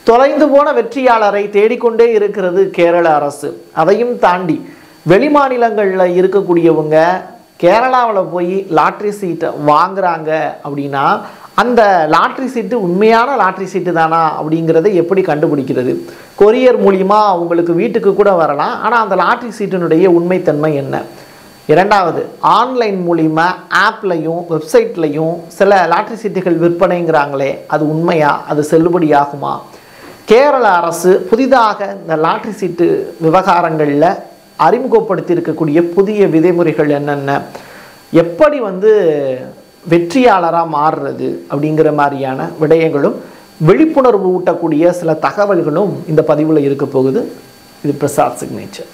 தொலைந்து போன வெற்றியாளரை தேடிக்கொண்டே இருக்கிறது கேரள அரசு அதையும் தாண்டி வெளிமாநிலங்களில் இருக்கக்கூடியவங்க கேரளாவில் போய் லாட்ரி சீட்டை வாங்குறாங்க அப்படின்னா அந்த லாட்ரி சீட்டு உண்மையான லாட்ரி சீட்டு தானா அப்படிங்கிறத எப்படி கண்டுபிடிக்கிறது கொரியர் மூலிமா உங்களுக்கு வீட்டுக்கு கூட வரலாம் ஆனால் அந்த லாட்ரி சீட்டினுடைய உண்மைத்தன்மை என்ன இரண்டாவது ஆன்லைன் மூலிமா ஆப்லையும் வெப்சைட்லையும் சில லாட்ரி சீட்டுகள் விற்பனைங்கிறாங்களே அது உண்மையா அது செல்லுபடியாகுமா கேரள அரசு புதிதாக இந்த லாட்ரி சீட்டு விவகாரங்களில் அறிமுகப்படுத்தி இருக்கக்கூடிய புதிய விதிமுறைகள் என்னென்ன எப்படி வந்து வெற்றியாளராக மாறுறது அப்படிங்கிற மாதிரியான விடயங்களும் விழிப்புணர்வு ஊட்டக்கூடிய சில தகவல்களும் இந்த பதிவில் இருக்க போகுது இது பிரசாத் சிக்னேச்சர்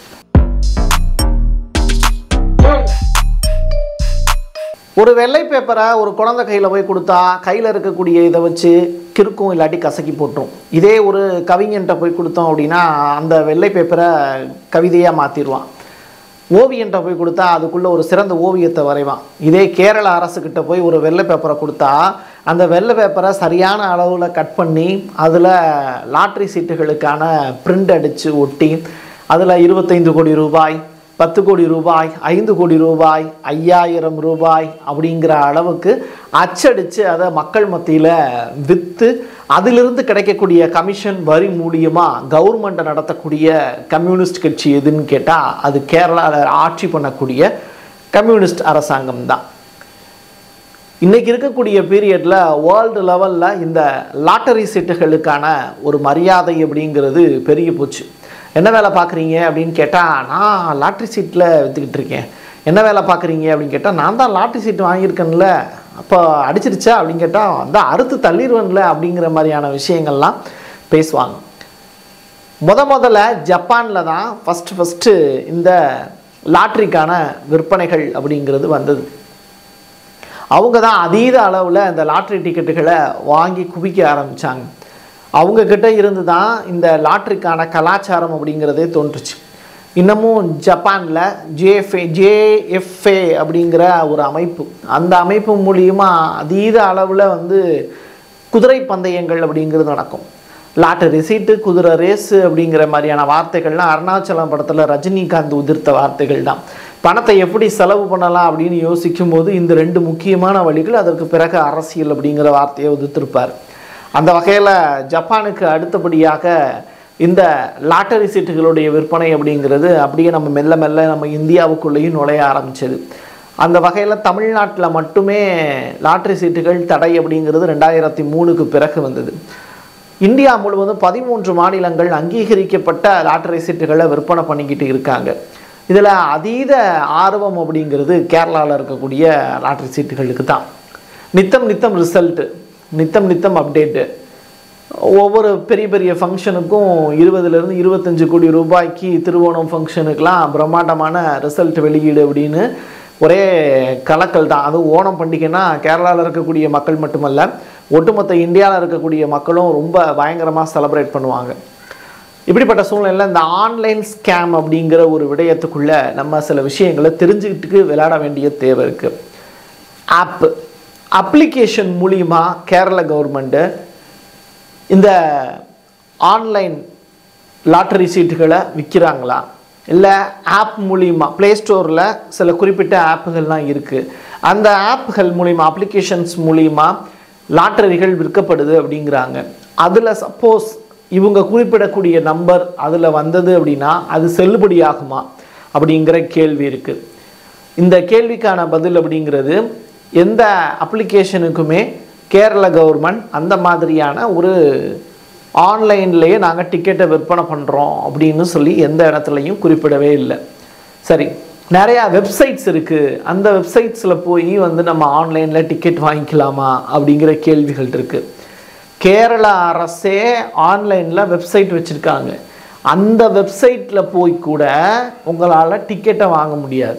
ஒரு வெள்ளை பேப்பரை ஒரு குழந்தை கையில் போய் கொடுத்தா கையில் இருக்கக்கூடிய இதை வச்சு கிறுக்கும் இல்லாட்டி கசக்கி போட்டுரும் இதே ஒரு கவிஞன்ட்ட போய் கொடுத்தோம் அப்படின்னா அந்த வெள்ளை பேப்பரை கவிதையாக மாற்றிடுவான் ஓவியன்ட்ட போய் கொடுத்தா அதுக்குள்ளே ஒரு சிறந்த ஓவியத்தை வரைவான் இதே கேரள அரசுக்கிட்ட போய் ஒரு வெள்ளை பேப்பரை கொடுத்தா அந்த வெள்ளை பேப்பரை சரியான அளவில் கட் பண்ணி அதில் லாட்ரி சீட்டுகளுக்கான பிரிண்ட் அடித்து ஒட்டி அதில் இருபத்தைந்து கோடி ரூபாய் பத்து கோடி ரூபாய் ஐந்து கோடி ரூபாய் ஐயாயிரம் ரூபாய் அப்படிங்கிற அளவுக்கு அச்சடித்து அதை மக்கள் மத்தியில் விற்று அதிலிருந்து கிடைக்கக்கூடிய கமிஷன் வரி மூலியமாக கவர்மெண்ட்டை நடத்தக்கூடிய கம்யூனிஸ்ட் கட்சி எதுன்னு கேட்டால் அது கேரளாவில் ஆட்சி பண்ணக்கூடிய கம்யூனிஸ்ட் அரசாங்கம் தான் இன்றைக்கி இருக்கக்கூடிய பீரியடில் வேர்ல்டு லெவலில் இந்த லாட்டரி சீட்டுகளுக்கான ஒரு மரியாதை அப்படிங்கிறது பெரிய போச்சு என்ன வேலை பார்க்குறீங்க அப்படின்னு கேட்டால் நான் லாட்ரி சீட்டில் விற்றுக்கிட்டு இருக்கேன் என்ன வேலை பார்க்குறீங்க அப்படின்னு கேட்டால் நான் தான் லாட்ரி சீட் வாங்கியிருக்கேன்ல அப்போ அடிச்சிருச்சா அப்படின்னு கேட்டால் அந்த அறுத்து தள்ளிடுவேன்ல அப்படிங்கிற மாதிரியான விஷயங்கள்லாம் பேசுவாங்க முத முதல்ல ஜப்பானில் தான் ஃபஸ்ட்டு ஃபஸ்ட்டு இந்த லாட்ரிக்கான விற்பனைகள் அப்படிங்கிறது வந்தது அவங்க தான் அதீத அளவில் இந்த லாட்ரி டிக்கெட்டுகளை வாங்கி குவிக்க ஆரம்பித்தாங்க அவங்க கிட்ட இருந்து தான் இந்த லாட்ரிக்கான கலாச்சாரம் அப்படிங்கிறதே தோன்றுச்சு இன்னமும் ஜப்பானில் ஜேஎஃப்ஏ ஜேஎஃப்ஏ அப்படிங்கிற ஒரு அமைப்பு அந்த அமைப்பு மூலியமா அதீத அளவில் வந்து குதிரை பந்தயங்கள் அப்படிங்கிறது நடக்கும் லாட்டரி சீட்டு குதிரை ரேஸு அப்படிங்கிற மாதிரியான வார்த்தைகள்லாம் அருணாச்சலம் படத்தில் ரஜினிகாந்த் உதிர்த்த வார்த்தைகள் தான் பணத்தை எப்படி செலவு பண்ணலாம் அப்படின்னு யோசிக்கும் போது இந்த ரெண்டு முக்கியமான வழிகள் அதற்கு பிறகு அரசியல் அப்படிங்கிற வார்த்தையை உதிர்த்திருப்பார் அந்த வகையில் ஜப்பானுக்கு அடுத்தபடியாக இந்த லாட்டரி சீட்டுகளுடைய விற்பனை அப்படிங்கிறது அப்படியே நம்ம மெல்ல மெல்ல நம்ம இந்தியாவுக்குள்ளேயும் நுழைய ஆரம்பிச்சது அந்த வகையில் தமிழ்நாட்டில் மட்டுமே லாட்டரி சீட்டுகள் தடை அப்படிங்கிறது ரெண்டாயிரத்தி மூணுக்கு பிறகு வந்தது இந்தியா முழுவதும் பதிமூன்று மாநிலங்கள் அங்கீகரிக்கப்பட்ட லாட்டரி சீட்டுகளை விற்பனை பண்ணிக்கிட்டு இருக்காங்க இதில் அதீத ஆர்வம் அப்படிங்கிறது கேரளாவில் இருக்கக்கூடிய லாட்டரி சீட்டுகளுக்கு தான் நித்தம் நித்தம் ரிசல்ட்டு நித்தம் நித்தம் அப்டேட்டு ஒவ்வொரு பெரிய பெரிய ஃபங்க்ஷனுக்கும் இருபதுலேருந்து இருபத்தஞ்சு கோடி ரூபாய்க்கு திருவோணம் ஃபங்க்ஷனுக்கெலாம் பிரம்மாண்டமான ரிசல்ட் வெளியீடு அப்படின்னு ஒரே கலக்கல் தான் அதுவும் ஓணம் பண்டிகைனா கேரளாவில் இருக்கக்கூடிய மக்கள் மட்டுமல்ல ஒட்டுமொத்த இந்தியாவில் இருக்கக்கூடிய மக்களும் ரொம்ப பயங்கரமாக செலிப்ரேட் பண்ணுவாங்க இப்படிப்பட்ட சூழ்நிலையில் இந்த ஆன்லைன் ஸ்கேம் அப்படிங்கிற ஒரு விடயத்துக்குள்ளே நம்ம சில விஷயங்களை தெரிஞ்சுக்கிட்டு விளையாட வேண்டிய தேவை இருக்குது ஆப்பு அப்ளிகேஷன் மூலிமா கேரள கவர்மெண்ட்டு இந்த ஆன்லைன் லாட்டரி சீட்டுகளை விற்கிறாங்களா இல்லை ஆப் மூலிமா ப்ளே ஸ்டோரில் சில குறிப்பிட்ட ஆப்புகள்லாம் இருக்குது அந்த ஆப்புகள் மூலிமா அப்ளிகேஷன்ஸ் மூலிமா லாட்டரிகள் விற்கப்படுது அப்படிங்கிறாங்க அதில் சப்போஸ் இவங்க குறிப்பிடக்கூடிய நம்பர் அதில் வந்தது அப்படின்னா அது செல்லுபடியாகுமா அப்படிங்கிற கேள்வி இருக்குது இந்த கேள்விக்கான பதில் அப்படிங்கிறது எந்த அப்ளிகேஷனுக்குமே கேரள கவர்மெண்ட் அந்த மாதிரியான ஒரு ஆன்லைன்லேயே நாங்கள் டிக்கெட்டை விற்பனை பண்ணுறோம் அப்படின்னு சொல்லி எந்த இடத்துலையும் குறிப்பிடவே இல்லை சரி நிறையா வெப்சைட்ஸ் இருக்குது அந்த வெப்சைட்ஸில் போய் வந்து நம்ம ஆன்லைனில் டிக்கெட் வாங்கிக்கலாமா அப்படிங்கிற கேள்விகள் இருக்குது கேரள அரசே ஆன்லைனில் வெப்சைட் வச்சுருக்காங்க அந்த வெப்சைட்டில் போய் கூட உங்களால் டிக்கெட்டை வாங்க முடியாது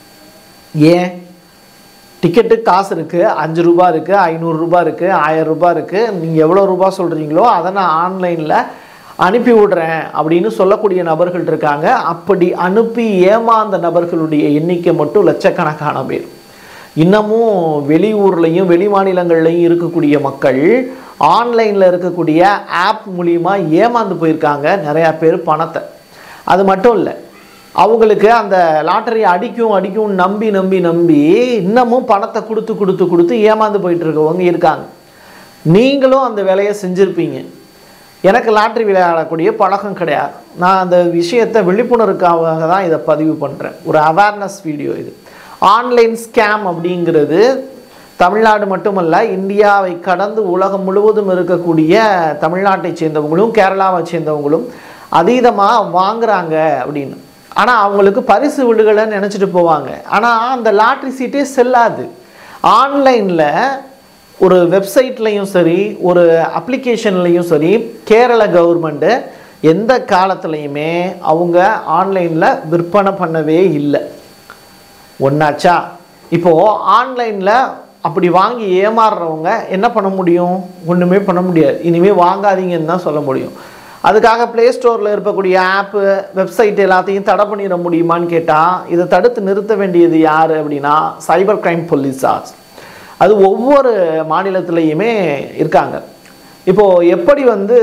ஏன் டிக்கெட்டு காசு இருக்குது அஞ்சு ரூபா இருக்குது ஐநூறுரூபா இருக்குது ஆயிரம் ரூபாய் இருக்குது நீங்கள் எவ்வளோ ரூபா சொல்கிறீங்களோ அதை நான் ஆன்லைனில் அனுப்பி விடுறேன் அப்படின்னு சொல்லக்கூடிய நபர்கள் இருக்காங்க அப்படி அனுப்பி ஏமாந்த நபர்களுடைய எண்ணிக்கை மட்டும் லட்சக்கணக்கான பேர் இன்னமும் வெளியூர்லையும் வெளி மாநிலங்கள்லையும் இருக்கக்கூடிய மக்கள் ஆன்லைனில் இருக்கக்கூடிய ஆப் மூலிமா ஏமாந்து போயிருக்காங்க நிறையா பேர் பணத்தை அது மட்டும் இல்லை அவங்களுக்கு அந்த லாட்டரி அடிக்கும் அடிக்கும் நம்பி நம்பி நம்பி இன்னமும் பணத்தை கொடுத்து கொடுத்து கொடுத்து ஏமாந்து போயிட்டு இருக்கவங்க இருக்காங்க நீங்களும் அந்த வேலையை செஞ்சுருப்பீங்க எனக்கு லாட்ரி விளையாடக்கூடிய பழக்கம் கிடையாது நான் அந்த விஷயத்தை விழிப்புணர்வுக்காக தான் இதை பதிவு பண்ணுறேன் ஒரு அவேர்னஸ் வீடியோ இது ஆன்லைன் ஸ்கேம் அப்படிங்கிறது தமிழ்நாடு மட்டுமல்ல இந்தியாவை கடந்து உலகம் முழுவதும் இருக்கக்கூடிய தமிழ்நாட்டை சேர்ந்தவங்களும் கேரளாவை சேர்ந்தவங்களும் அதீதமாக வாங்குறாங்க அப்படின்னு ஆனால் அவங்களுக்கு பரிசு விடுகளைன்னு நினச்சிட்டு போவாங்க ஆனால் அந்த லாட்ரி சீட்டே செல்லாது ஆன்லைனில் ஒரு வெப்சைட்லேயும் சரி ஒரு அப்ளிகேஷன்லேயும் சரி கேரள கவர்மெண்ட்டு எந்த காலத்துலேயுமே அவங்க ஆன்லைனில் விற்பனை பண்ணவே இல்லை ஒன்றாச்சா இப்போது ஆன்லைனில் அப்படி வாங்கி ஏமாறுறவங்க என்ன பண்ண முடியும் ஒன்றுமே பண்ண முடியாது இனிமேல் வாங்காதீங்கன்னு தான் சொல்ல முடியும் அதுக்காக ப்ளே ஸ்டோரில் இருக்கக்கூடிய ஆப்பு வெப்சைட் எல்லாத்தையும் தடை பண்ணிட முடியுமான்னு கேட்டால் இதை தடுத்து நிறுத்த வேண்டியது யார் அப்படின்னா சைபர் கிரைம் போலீஸார் அது ஒவ்வொரு மாநிலத்திலையுமே இருக்காங்க இப்போது எப்படி வந்து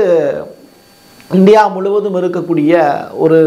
இந்தியா முழுவதும் இருக்கக்கூடிய ஒரு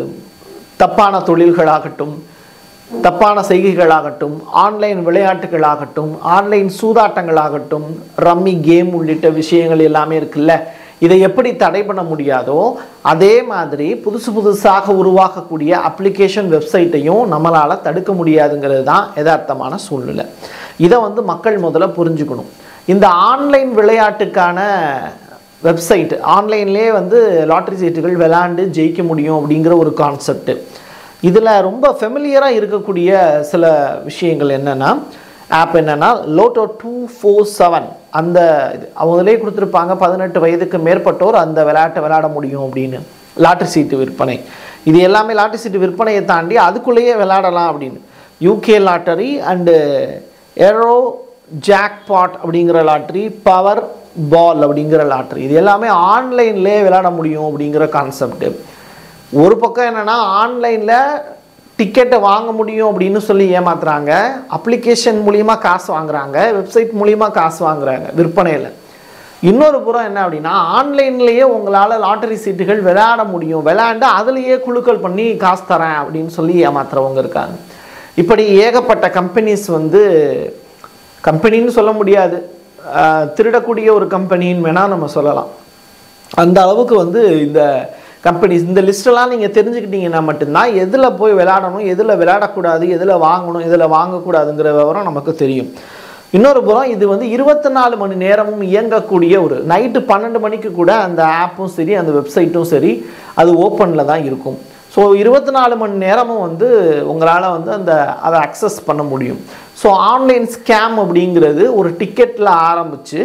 தப்பான தொழில்களாகட்டும் தப்பான செய்கைகளாகட்டும் ஆன்லைன் விளையாட்டுகளாகட்டும் ஆன்லைன் சூதாட்டங்களாகட்டும் ரம்மி கேம் உள்ளிட்ட விஷயங்கள் எல்லாமே இருக்குல்ல இதை எப்படி தடை பண்ண முடியாதோ அதே மாதிரி புதுசு புதுசாக உருவாக்கக்கூடிய அப்ளிகேஷன் வெப்சைட்டையும் நம்மளால் தடுக்க முடியாதுங்கிறது தான் யதார்த்தமான சூழ்நிலை இதை வந்து மக்கள் முதல்ல புரிஞ்சுக்கணும் இந்த ஆன்லைன் விளையாட்டுக்கான வெப்சைட் ஆன்லைன்லேயே வந்து லாட்ரி சீட்டுகள் விளாண்டு ஜெயிக்க முடியும் அப்படிங்கிற ஒரு கான்செப்ட் இதில் ரொம்ப ஃபெமிலியராக இருக்கக்கூடிய சில விஷயங்கள் என்னென்னா ஆப் என்னென்னா லோட்டோ டூ ஃபோர் செவன் அந்த இது அவங்களே கொடுத்துருப்பாங்க பதினெட்டு வயதுக்கு மேற்பட்டோர் அந்த விளையாட்டை விளையாட முடியும் அப்படின்னு லாட்ரி சீட்டு விற்பனை இது எல்லாமே லாட்ரி சீட்டு விற்பனையை தாண்டி அதுக்குள்ளேயே விளையாடலாம் அப்படின்னு UK lottery and euro jackpot அப்படிங்கிற லாட்ரி பவர் பால் அப்படிங்கிற லாட்ரி இது எல்லாமே ஆன்லைன்லேயே விளையாட முடியும் அப்படிங்கிற கான்செப்ட் ஒரு பக்கம் என்னென்னா ஆன்லைனில் டிக்கெட்டை வாங்க முடியும் அப்படின்னு சொல்லி ஏமாத்துறாங்க அப்ளிகேஷன் மூலிமா காசு வாங்குறாங்க வெப்சைட் மூலிமா காசு வாங்குறாங்க விற்பனையில் இன்னொரு புறம் என்ன அப்படின்னா ஆன்லைன்லேயே உங்களால் லாட்டரி சீட்டுகள் விளையாட முடியும் விளையாண்டு அதுலேயே குழுக்கள் பண்ணி காசு தரேன் அப்படின்னு சொல்லி ஏமாத்துறவங்க இருக்காங்க இப்படி ஏகப்பட்ட கம்பெனிஸ் வந்து கம்பெனின்னு சொல்ல முடியாது ஆஹ் திருடக்கூடிய ஒரு கம்பெனின்னு வேணால் நம்ம சொல்லலாம் அந்த அளவுக்கு வந்து இந்த கம்பெனிஸ் இந்த லிஸ்ட்டெல்லாம் நீங்கள் தெரிஞ்சுக்கிட்டீங்கன்னா மட்டும்தான் எதில் போய் விளையாடணும் எதில் விளையாடக்கூடாது எதில் வாங்கணும் எதில் வாங்கக்கூடாதுங்கிற விவரம் நமக்கு தெரியும் இன்னொரு புறம் இது வந்து இருபத்தி நாலு மணி நேரமும் இயங்கக்கூடிய ஒரு நைட்டு பன்னெண்டு மணிக்கு கூட அந்த ஆப்பும் சரி அந்த வெப்சைட்டும் சரி அது ஓப்பனில் தான் இருக்கும் ஸோ இருபத்தி நாலு மணி நேரமும் வந்து உங்களால் வந்து அந்த அதை அக்சஸ் பண்ண முடியும் ஸோ ஆன்லைன் ஸ்கேம் அப்படிங்கிறது ஒரு டிக்கெட்டில் ஆரம்பித்து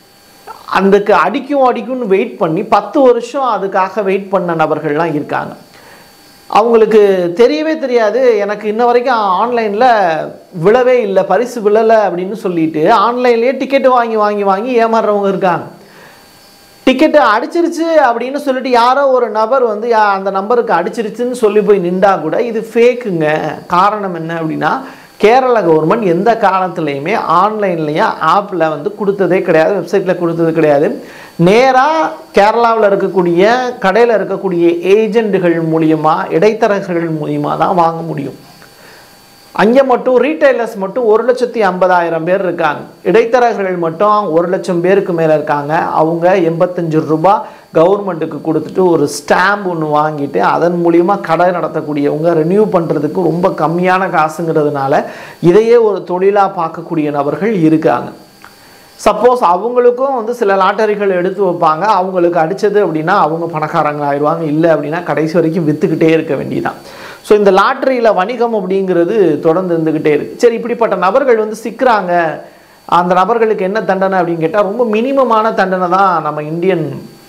அதுக்கு அடிக்கும் அடிக்கும்னு வெயிட் பண்ணி பத்து வருஷம் அதுக்காக வெயிட் பண்ண நபர்கள்லாம் இருக்காங்க அவங்களுக்கு தெரியவே தெரியாது எனக்கு இன்ன வரைக்கும் ஆன்லைனில் விழவே இல்லை பரிசு விழலை அப்படின்னு சொல்லிட்டு ஆன்லைன்லேயே டிக்கெட்டு வாங்கி வாங்கி வாங்கி ஏமாறுறவங்க இருக்காங்க டிக்கெட்டு அடிச்சிருச்சு அப்படின்னு சொல்லிட்டு யாரோ ஒரு நபர் வந்து யா- அந்த நம்பருக்கு அடிச்சிருச்சுன்னு சொல்லி போய் நின்றா கூட இது ஃபேக்குங்க காரணம் என்ன அப்படின்னா கேரள கவர்மெண்ட் எந்த காலத்துலேயுமே ஆன்லைன்லேயும் ஆப்பில் வந்து கொடுத்ததே கிடையாது வெப்சைட்டில் கொடுத்தது கிடையாது நேராக கேரளாவில் இருக்கக்கூடிய கடையில் இருக்கக்கூடிய ஏஜெண்டுகள் மூலியமா இடைத்தரகர்கள் மூலியமா தான் வாங்க முடியும் அங்கே மட்டும் ரீட்டைலர்ஸ் மட்டும் ஒரு லட்சத்தி ஐம்பதாயிரம் பேர் இருக்காங்க இடைத்தரகர்கள் மட்டும் ஒரு லட்சம் பேருக்கு மேலே இருக்காங்க அவங்க எண்பத்தஞ்சு ரூபாய் கவர்மெண்ட்டுக்கு கொடுத்துட்டு ஒரு ஸ்டாம்ப் ஒன்று வாங்கிட்டு அதன் மூலியமா கடை நடத்தக்கூடியவங்க ரெனியூ பண்ணுறதுக்கு ரொம்ப கம்மியான காசுங்கிறதுனால இதையே ஒரு தொழிலாக பார்க்கக்கூடிய நபர்கள் இருக்காங்க சப்போஸ் அவங்களுக்கும் வந்து சில லாட்டரிகள் எடுத்து வைப்பாங்க அவங்களுக்கு அடிச்சது அப்படின்னா அவங்க பணக்காரங்க ஆயிடுவாங்க இல்லை அப்படின்னா கடைசி வரைக்கும் விற்றுக்கிட்டே இருக்க வேண்டியதான் ஸோ இந்த லாட்டரியில் வணிகம் அப்படிங்கிறது தொடர்ந்து இருந்துக்கிட்டே இருக்கு சரி இப்படிப்பட்ட நபர்கள் வந்து சிக்கிறாங்க அந்த நபர்களுக்கு என்ன தண்டனை அப்படின்னு கேட்டால் ரொம்ப மினிமமான தண்டனை தான் நம்ம இந்தியன்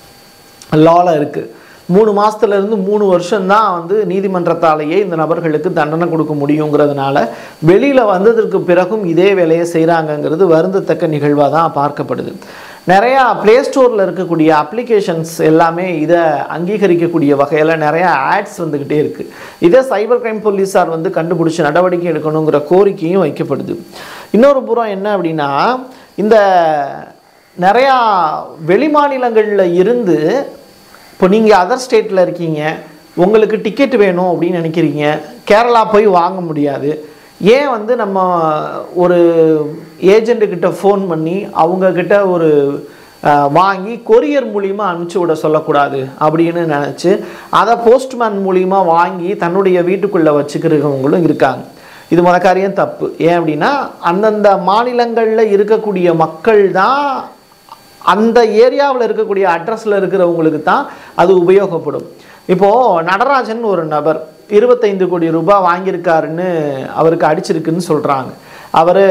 லாவில் இருக்குது மூணு மாசத்துல இருந்து மூணு வருஷம்தான் வந்து நீதிமன்றத்தாலேயே இந்த நபர்களுக்கு தண்டனை கொடுக்க முடியுங்கிறதுனால வெளியில் வந்ததற்கு பிறகும் இதே வேலையை செய்கிறாங்கங்கிறது வருந்தத்தக்க நிகழ்வாக தான் பார்க்கப்படுது நிறையா ப்ளே ஸ்டோரில் இருக்கக்கூடிய அப்ளிகேஷன்ஸ் எல்லாமே இதை அங்கீகரிக்கக்கூடிய வகையில் நிறையா ஆட்ஸ் வந்துக்கிட்டே இருக்குது இதை சைபர் கிரைம் போலீஸார் வந்து கண்டுபிடிச்சி நடவடிக்கை எடுக்கணுங்கிற கோரிக்கையும் வைக்கப்படுது இன்னொரு புறம் என்ன அப்படின்னா இந்த நிறையா வெளிமாநிலங்களில் இருந்து இப்போ நீங்கள் அதர் ஸ்டேட்டில் இருக்கீங்க உங்களுக்கு டிக்கெட் வேணும் அப்படின்னு நினைக்கிறீங்க கேரளா போய் வாங்க முடியாது ஏன் வந்து நம்ம ஒரு ஏஜெண்ட்டுக்கிட்ட ஃபோன் பண்ணி அவங்கக்கிட்ட ஒரு அஹ், வாங்கி கொரியர் மூலிமா அனுப்பிச்சி விட சொல்லக்கூடாது அப்படின்னு நினச்சி அதை போஸ்ட்மேன் மூலிமா வாங்கி தன்னுடைய வீட்டுக்குள்ளே வச்சுக்கிறவங்களும் இருக்காங்க இது முத காரியம் தப்பு ஏன் அப்படின்னா அந்தந்த மாநிலங்களில் இருக்கக்கூடிய மக்கள் தான் அந்த ஏரியாவில் இருக்கக்கூடிய அட்ரஸில் இருக்கிறவங்களுக்கு தான் அது உபயோகப்படும் இப்போது நடராஜன் ஒரு நபர் இருபத்தைந்து கோடி ரூபாய் வாங்கியிருக்காருன்னு அவருக்கு அடிச்சிருக்குன்னு சொல்கிறாங்க அவர்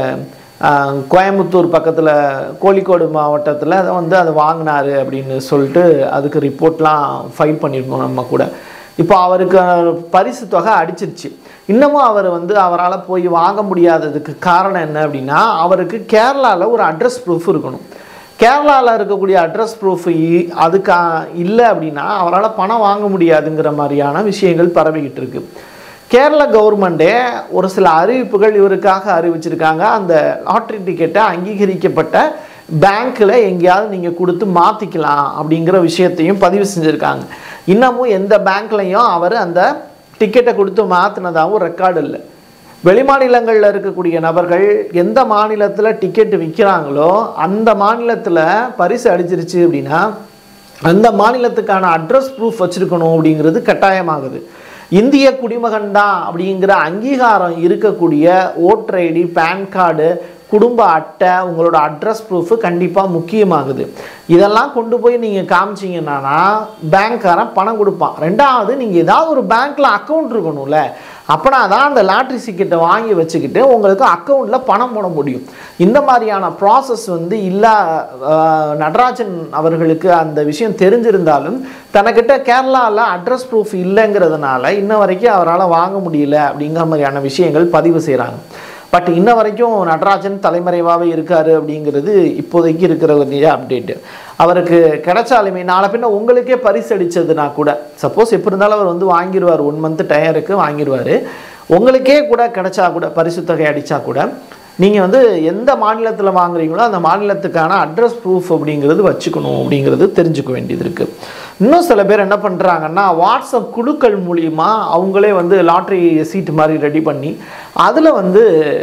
கோயம்புத்தூர் பக்கத்தில் கோழிக்கோடு மாவட்டத்தில் வந்து அதை வாங்கினாரு அப்படின்னு சொல்லிட்டு அதுக்கு ரிப்போர்ட்லாம் ஃபைல் பண்ணியிருந்தோம் நம்ம கூட இப்போ அவருக்கு பரிசு தொகை அடிச்சிருச்சு இன்னமும் அவர் வந்து அவரால் போய் வாங்க முடியாததுக்கு காரணம் என்ன அப்படின்னா அவருக்கு கேரளாவில் ஒரு அட்ரஸ் ப்ரூஃப் இருக்கணும் கேரளாவில் இருக்கக்கூடிய அட்ரஸ் ப்ரூஃப் அதுக்கு இல்லை அப்படின்னா அவரால் பணம் வாங்க முடியாதுங்கிற மாதிரியான விஷயங்கள் பரவிக்கிட்டு இருக்கு கேரள கவர்மெண்ட்டே ஒரு சில அறிவிப்புகள் இவருக்காக அறிவிச்சிருக்காங்க அந்த லாட்ரி டிக்கெட்டை அங்கீகரிக்கப்பட்ட பேங்க்கில் எங்கேயாவது நீங்கள் கொடுத்து மாற்றிக்கலாம் அப்படிங்கிற விஷயத்தையும் பதிவு செஞ்சுருக்காங்க இன்னமும் எந்த பேங்க்லையும் அவர் அந்த டிக்கெட்டை கொடுத்து மாற்றினதாகவும் ரெக்கார்டு இல்லை வெளிமாநிலங்களில் இருக்கக்கூடிய நபர்கள் எந்த மாநிலத்தில் டிக்கெட் விற்கிறாங்களோ அந்த மாநிலத்தில் பரிசு அடிச்சிருச்சு அப்படின்னா அந்த மாநிலத்துக்கான அட்ரஸ் ப்ரூஃப் வச்சுருக்கணும் அப்படிங்கிறது கட்டாயமாகுது இந்திய குடிமகன் தான் அப்படிங்கிற அங்கீகாரம் இருக்கக்கூடிய ஓட்டர் ஐடி பேன் கார்டு குடும்ப அட்டை உங்களோட அட்ரஸ் ப்ரூஃபு கண்டிப்பாக முக்கியமாகுது இதெல்லாம் கொண்டு போய் நீங்கள் காமிச்சிங்கன்னா பேங்க்காரன் பணம் கொடுப்பான் ரெண்டாவது நீங்கள் ஏதாவது ஒரு பேங்க்கில் அக்கௌண்ட் இருக்கணும்ல அப்போனா தான் அந்த லாட்ரி டிக்கெட்டை வாங்கி வச்சுக்கிட்டு உங்களுக்கு அக்கௌண்ட்டில் பணம் போட முடியும் இந்த மாதிரியான ப்ராசஸ் வந்து இல்லா அஹ், நடராஜன் அவர்களுக்கு அந்த விஷயம் தெரிஞ்சிருந்தாலும் தனக்கிட்ட கேரளாவில் அட்ரஸ் ப்ரூஃப் இல்லைங்கிறதுனால இன்ன வரைக்கும் அவரால் வாங்க முடியல அப்படிங்கிற மாதிரியான விஷயங்கள் பதிவு செய்கிறாங்க பட் இன்ன வரைக்கும் நடராஜன் தலைமறைவாகவே இருக்காரு அப்படிங்கிறது இப்போதைக்கு இருக்கிற ஒரு அப்டேட்டு அவருக்கு கிடைச்சாலுமே நாளை பின்ன உங்களுக்கே பரிசு அடிச்சதுன்னா கூட சப்போஸ் எப்படி இருந்தாலும் அவர் வந்து வாங்கிடுவார் ஒன் மந்த் டயருக்கு வாங்கிடுவார் உங்களுக்கே கூட கிடைச்சா கூட பரிசு தொகை அடித்தா கூட நீங்கள் வந்து எந்த மாநிலத்தில் வாங்குறீங்களோ அந்த மாநிலத்துக்கான அட்ரஸ் ப்ரூஃப் அப்படிங்கிறது வச்சுக்கணும் அப்படிங்கிறது தெரிஞ்சுக்க வேண்டியது இருக்குது இன்னும் சில பேர் என்ன பண்ணுறாங்கன்னா வாட்ஸ்அப் குழுக்கள் மூலிமா அவங்களே வந்து லாட்ரி சீட் மாதிரி ரெடி பண்ணி அதில் வந்து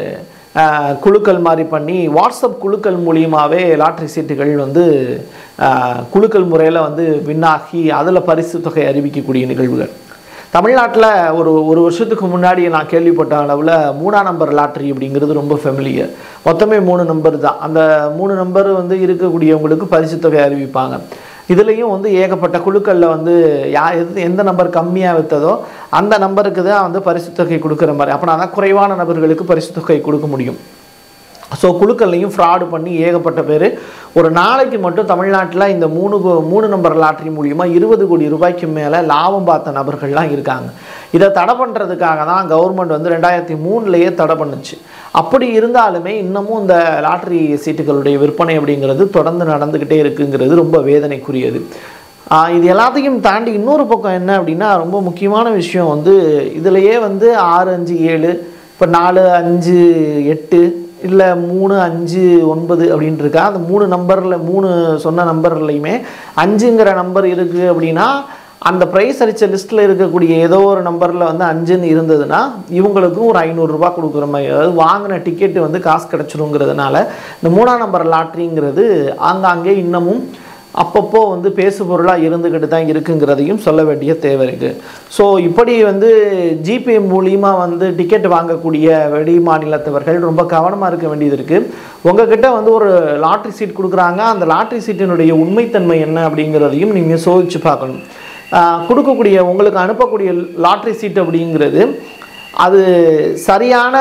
ஆஹ், குழுக்கள் மாதிரி பண்ணி வாட்ஸ்அப் குழுக்கள் மூலியமாகவே லாட்ரி சீட்டுகள் வந்து ஆஹ், குழுக்கள் முறையில் வந்து வின்னாகி அதில் பரிசு தொகை அறிவிக்கக்கூடிய நிகழ்வுகள் தமிழ்நாட்டில் ஒரு ஒரு வருஷத்துக்கு முன்னாடி நான் கேள்விப்பட்ட அளவில் மூணாம் நம்பர் லாட்ரி அப்படிங்கிறது ரொம்ப ஃபெமிலியர் மொத்தமே மூணு நம்பர் தான் அந்த மூணு நம்பர் வந்து இருக்கக்கூடியவங்களுக்கு பரிசு தொகை அறிவிப்பாங்க இதுலேயும் வந்து ஏகப்பட்ட குழுக்களில் வந்து யா எது எந்த நம்பர் கம்மியாக விற்றதோ அந்த நம்பருக்கு தான் வந்து பரிசு தொகை கொடுக்குற மாதிரி அப்படின்னா தான் குறைவான நபர்களுக்கு பரிசு தொகை கொடுக்க முடியும் ஸோ குழுக்கள்லையும் ஃப்ராடு பண்ணி ஏகப்பட்ட பேர் ஒரு நாளைக்கு மட்டும் தமிழ்நாட்டில் இந்த மூணு கோ- மூணு நம்பர் லாட்ரி மூலியமாக இருபது கோடி ரூபாய்க்கு மேலே லாபம் பார்த்த நபர்கள்லாம் இருக்காங்க இதை தடை பண்ணுறதுக்காக தான் கவர்மெண்ட் வந்து ரெண்டாயிரத்தி மூணுலேயே தடை பண்ணுச்சு அப்படி இருந்தாலுமே இன்னமும் இந்த லாட்ரி சீட்டுகளுடைய விற்பனை அப்படிங்கிறது தொடர்ந்து நடந்துக்கிட்டே இருக்குங்கிறது ரொம்ப வேதனைக்குரியது ஆஹ் இது எல்லாத்தையும் தாண்டி இன்னொரு பக்கம் என்ன அப்படின்னா ரொம்ப முக்கியமான விஷயம் வந்து இதுலேயே வந்து ஆறு அஞ்சு ஏழு இப்போ நாலு அஞ்சு எட்டு இல்லை மூணு அஞ்சு ஒன்பது அப்படின்ட்டு இருக்கா அந்த மூணு நம்பரில் மூணு சொன்ன நம்பர்லையுமே அஞ்சுங்கிற நம்பர் இருக்குது அப்படின்னா அந்த ப்ரைஸ் அடித்த லிஸ்ட்டில் இருக்கக்கூடிய ஏதோ ஒரு நம்பரில் வந்து அஞ்சுன்னு இருந்ததுன்னா இவங்களுக்கும் ஒரு ஐநூறுரூபா கொடுக்குற மாதிரி அதாவது வாங்கின டிக்கெட்டு வந்து காசு கிடச்சிருங்கிறதுனால இந்த மூணாம் நம்பர் லாட்ரிங்கிறது ஆங்காங்கே இன்னமும் அப்பப்போ வந்து பேசு பொருளாக இருந்துக்கிட்டு தான் இருக்குங்கிறதையும் சொல்ல வேண்டிய தேவை இருக்குது ஸோ இப்படி வந்து ஜிபே மூலியமா வந்து டிக்கெட் வாங்கக்கூடிய வெளி மாநிலத்தவர்கள் ரொம்ப கவனமாக இருக்க வேண்டியது இருக்குது உங்ககிட்ட வந்து ஒரு லாட்ரி சீட் கொடுக்குறாங்க அந்த லாட்ரி சீட்டினுடைய உண்மைத்தன்மை என்ன அப்படிங்கிறதையும் நீங்கள் சோதிச்சு பார்க்கணும் ஆஹ் கொடுக்கக்கூடிய உங்களுக்கு அனுப்பக்கூடிய லாட்ரி சீட் அப்படிங்கிறது அது சரியான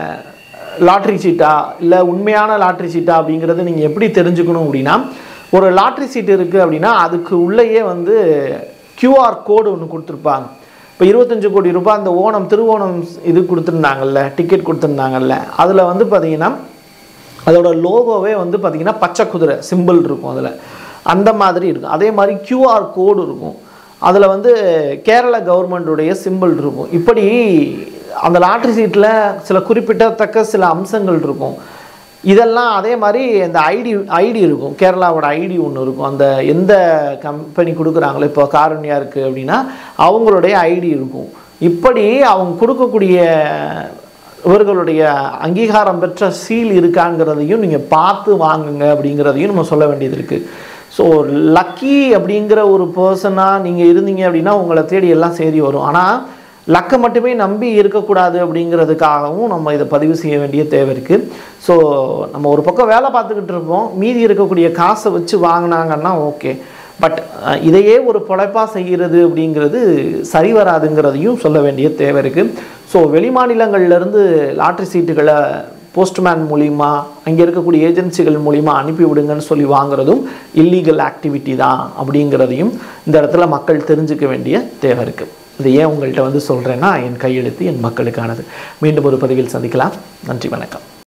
லாட்ரி சீட்டா இல்லை உண்மையான லாட்ரி சீட்டா அப்படிங்கிறத நீங்கள் எப்படி தெரிஞ்சுக்கணும் அப்படின்னா ஒரு லாட்ரி சீட் இருக்குது அப்படின்னா அதுக்கு உள்ளேயே வந்து QR கோடு ஒன்று கொடுத்துருப்பாங்க இப்போ இருபத்தஞ்சு கோடி ரூபாய் அந்த ஓணம் திருவோணம் இது கொடுத்துருந்தாங்கல்ல டிக்கெட் கொடுத்துருந்தாங்கல்ல அதில் வந்து பார்த்தீங்கன்னா அதோட லோகோவே வந்து பார்த்தீங்கன்னா பச்சை குதிரை சிம்பிள் இருக்கும் அதில் அந்த மாதிரி இருக்கும் அதே மாதிரி QR கோடு இருக்கும் அதில் வந்து கேரள கவர்மெண்ட்டுடைய சிம்பிள் இருக்கும் இப்படி அந்த லாட்ரி சீட்டில் சில குறிப்பிடத்தக்க சில அம்சங்கள் இருக்கும் இதெல்லாம் அதே மாதிரி இந்த ஐடி ஐடி இருக்கும் கேரளாவோட ஐடி ஒன்று இருக்கும் அந்த எந்த கம்பெனி கொடுக்குறாங்களோ இப்போ காரணியா இருக்குது அப்படின்னா அவங்களுடைய ஐடி இருக்கும் இப்படி அவங்க கொடுக்கக்கூடிய இவர்களுடைய அங்கீகாரம் பெற்ற சீல் இருக்காங்கிறதையும் நீங்கள் பார்த்து வாங்குங்க அப்படிங்கிறதையும் நம்ம சொல்ல வேண்டியது இருக்குது ஸோ லக்கி அப்படிங்கிற ஒரு பர்சனாக நீங்கள் இருந்தீங்க அப்படின்னா உங்களை தேடி எல்லாம் சேரி வரும் ஆனால் லக்கை மட்டுமே நம்பி இருக்கக்கூடாது அப்படிங்கிறதுக்காகவும் நம்ம இதை பதிவு செய்ய வேண்டிய தேவை இருக்குது ஸோ நம்ம ஒரு பக்கம் வேலை பார்த்துக்கிட்டு இருப்போம் மீதி இருக்கக்கூடிய காசை வச்சு வாங்கினாங்கன்னா ஓகே பட் இதையே ஒரு பொழைப்பாக செய்கிறது அப்படிங்கிறது சரி வராதுங்கிறதையும் சொல்ல வேண்டிய தேவை இருக்குது ஸோ வெளிமாநிலங்கள்லேருந்து லாட்ரி சீட்டுகளை போஸ்ட்மேன் மூலிமா அங்கே இருக்கக்கூடிய ஏஜென்சிகள் மூலிமா அனுப்பி விடுங்கன்னு சொல்லி வாங்குறதும் இல்லீகல் ஆக்டிவிட்டி தான் அப்படிங்கிறதையும் இந்த இடத்துல மக்கள் தெரிஞ்சுக்க வேண்டிய தேவை இருக்குது இது ஏன் உங்கள்கிட்ட வந்து சொல்கிறேன்னா என் கையெழுத்து என் மக்களுக்கானது மீண்டும் ஒரு பதிவில் சந்திக்கலாம் நன்றி வணக்கம்